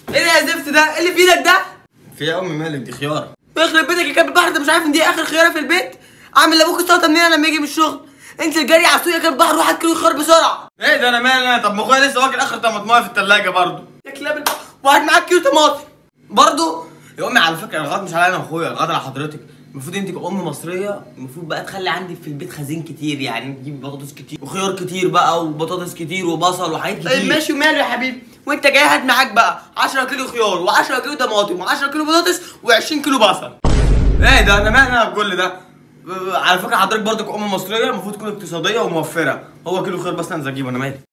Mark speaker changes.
Speaker 1: ايه ده يا زفت ده ايه اللي في ايدك ده
Speaker 2: في يا امي مالك دي خيار
Speaker 1: يخرب بيتك يا كلب البحر انت مش عارف ان دي اخر خياره في البيت اعمل لابوك السلطه منين لما يجي من الشغل انزل جري على السوق يا كلب البحر روح هات كيلو خيار بسرعه
Speaker 2: ايه ده انا مالي انا طب ما اخويا لسه واكل اخر طماطمايه في الثلاجه برضه
Speaker 1: يا كلاب البحر وهات معاك كيلو طماطم برضه
Speaker 2: يا امي على فكره الغلط مش عليا انا واخويا الغلط على حضرتك المفروض انت كأم مصرية المفروض بقى تخلي عندك في البيت خزين كتير يعني تجيب بطاطس كتير وخيار كتير بقى وبطاطس كتير وبصل وحاجات كتير
Speaker 1: طيب ماشي وماله يا حبيبي وانت جاي هات معاك بقى 10 كيلو خيار و10 كيلو طماطم و10 كيلو بطاطس و20 كيلو بصل
Speaker 2: ايه ده انا مالي انا بكل ده على فكره حضرتك برضك ام مصريه المفروض تكون اقتصاديه وموفره هو كيلو خيار بس انا اجيبه انا مالي